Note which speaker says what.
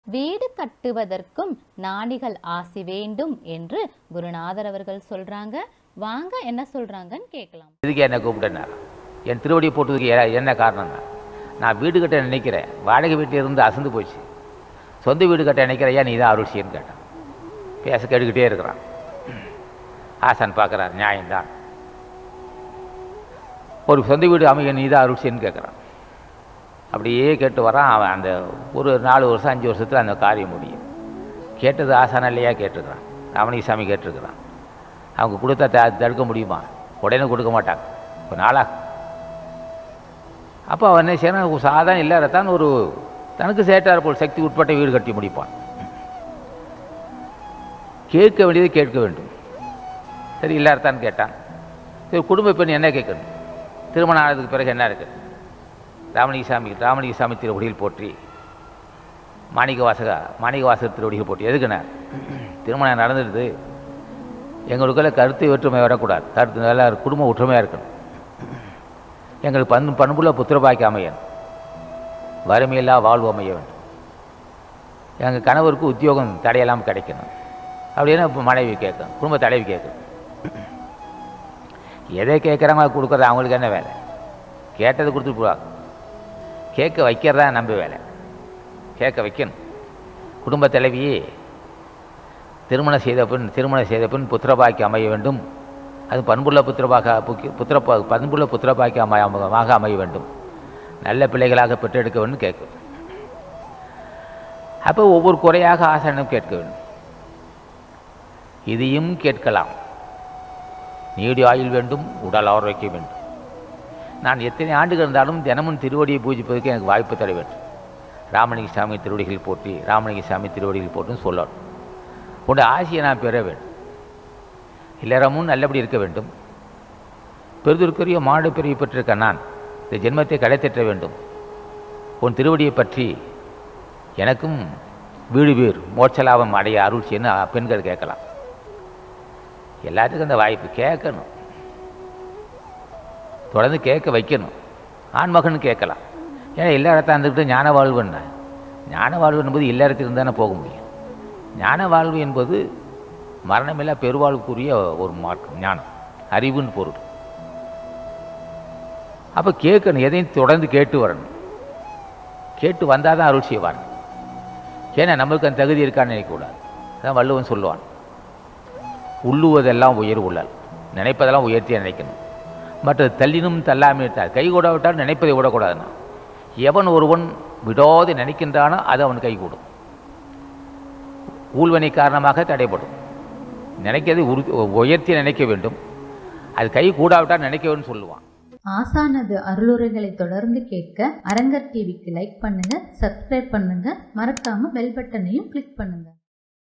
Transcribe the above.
Speaker 1: வீடு கட்டுவதற்கும் நாணிகள் ஆசி வேண்டும் என்று குருநாதர் அவர்கள் சொல்றாங்க வாங்க என்ன சொல்றாங்கன்னு கேட்கலாம்
Speaker 2: இதுக்கு என்னை கூப்பிட்டேன்னார் என் திருவடியை போட்டதுக்கு எ- என்ன காரணம்னா நான் வீடு கட்ட நினைக்கிறேன் வாடகை வீட்டில் இருந்து அசந்து போச்சு சொந்த வீடு கட்ட நினைக்கிறையா நீ தான் அருள் செய்யன்னு கேட்டான் பேச கேட்டுக்கிட்டே இருக்கிறான் ஆசான் பார்க்குறார் நியாயம்தான் ஒரு சொந்த வீடு அமைய நீ தான் அருள் செய்யன்னு கேட்குறான் அப்படியே கேட்டு வரான் அவன் அந்த ஒரு நாலு வருஷம் அஞ்சு வருஷத்தில் அந்த காரியம் முடியும் கேட்டது ஆசான இல்லையா கேட்டிருக்கிறான் ராமணிசாமி கேட்டிருக்கிறான் அவங்க கொடுத்தா த தடுக்க முடியுமா உடனே கொடுக்க மாட்டாங்க இப்போ நாளா அப்போ அவன் என்ன செய்யணும் ஒரு சாதாரண இல்லாதத்தான் ஒரு தனக்கு சேட்டார் போல் சக்தி உட்பட்ட வீடு கட்டி முடிப்பான் கேட்க வேண்டியதை கேட்க வேண்டும் சரி இல்லாதத்தான் கேட்டான் சரி குடும்ப பெண் என்ன கேட்கணும் திருமணம் ஆனதுக்கு பிறகு என்ன இருக்கு ராமலிங்கசாமி ராமலிங்கசாமி திருவடியில் போற்றி மாணிக்க வாசகா மாணிக்க வாசகர் திருவடியில் போற்றி எதுக்குண்ணே திருமணம் நடந்துடுது எங்களுக்குள்ள கருத்து வேற்றுமை வரக்கூடாது கருத்து நல்லா குடும்ப ஒற்றுமையாக இருக்கணும் எங்களுக்கு பண் பண்புள்ள புத்திரபாக்கி அமையணும் வறுமையில்லா வாழ்வு அமைய வேண்டும் எங்கள் கணவருக்கு உத்தியோகம் தடையெல்லாம் கிடைக்கணும் அப்படின்னு இப்போ மனைவி கேட்கும் குடும்ப தலைவி கேட்கும் எதை கேட்குறாங்க அது கொடுக்குறது அவங்களுக்கு என்ன வேலை கேட்டதை கொடுத்துட்டு போவாங்க கேட்க வைக்கிறதா நம்ப வேலை கேட்க வைக்கணும் குடும்ப தலைவியே திருமணம் செய்த பின் திருமணம் செய்த பின் புத்திரபாக்கி அமைய வேண்டும் அது பண்புள்ள புத்திரபாக புக்கி- புத்திர பண்புள்ள புத்திரபாக்கி அமையமாக அமைய வேண்டும் நல்ல பிள்ளைகளாக பெற்றெடுக்க வேண்டும் கேட்கும் அப்போ ஒவ்வொரு குறையாக ஆசனம் கேட்க வேண்டும் இதையும் கேட்கலாம் நீடி ஆயுள் வேண்டும் உடல் ஆரோக்கியம் வேண்டும் நான் எத்தனை ஆண்டுகள் இருந்தாலும் தினமும் திருவடியை பூஜிப்பதற்கு எனக்கு வாய்ப்பு தர வேண்டும் ராமலிங்க சாமி திருவடிகள் போற்றி ராமலிங்க சாமி திருவடிகள் போட்டுன்னு சொல்லணும் உன் ஆசையை நான் பெற வேண்டும் இல்லறமும் நல்லபடி இருக்க வேண்டும் பெருதற்குரிய மாடு பிரிவு பெற்றிருக்க நான் இந்த ஜென்மத்தை கடைத்தெற்ற வேண்டும் உன் திருவடியை பற்றி எனக்கும் வீடு வீர் மோட்சலாபம் அடைய அருள் செய்யன்னு பெண்கள் கேட்கலாம் எல்லாத்துக்கும் அந்த வாய்ப்பு கேட்கணும் தொடர்ந்து கேட்க வைக்கணும் ஆண்மகன் கேட்கலாம் ஏன்னா இல்லறத்தான் இருந்துக்கிட்டு ஞான வாழ்வுன்னா ஞான வாழ்வு என்பது இல்லறத்திலிருந்து தானே போக முடியும் ஞான வாழ்வு என்பது மரணமில்லா பெருவாழ்வுக்குரிய ஒரு மார்க்கம் ஞானம் அறிவுன்னு பொருள் அப்போ கேட்கணும் எதையும் தொடர்ந்து கேட்டு வரணும் கேட்டு வந்தால் தான் அருள் செய்வான் ஏன்னா நம்மளுக்கு அந்த தகுதி இருக்கான்னு நினைக்கக்கூடாது அதான் வள்ளுவன் சொல்லுவான் உள்ளுவதெல்லாம் உயர் உள்ளல் நினைப்பதெல்லாம் உயர்த்தியாக நினைக்கணும் மற்றது தள்ளினும் தள்ளாமல் இருந்தால் கை கூட விட்டால் நினைப்பதை விடக்கூடாதுன்னா எவன் ஒருவன் விடாது நினைக்கின்றானோ அது அவன் கைகூடும் ஊழ்வனை காரணமாக தடைப்படும் நினைக்கிறது உரு உயர்த்தி நினைக்க வேண்டும் அது கை கூடாவிட்டால் நினைக்க வேண்டும் சொல்லுவான்
Speaker 3: ஆசானது அருளுரைகளை தொடர்ந்து கேட்க அரங்கர் டிவிக்கு லைக் பண்ணுங்க சப்ஸ்கிரைப் பண்ணுங்க மறக்காம பெல் பட்டனையும் கிளிக் பண்ணுங்க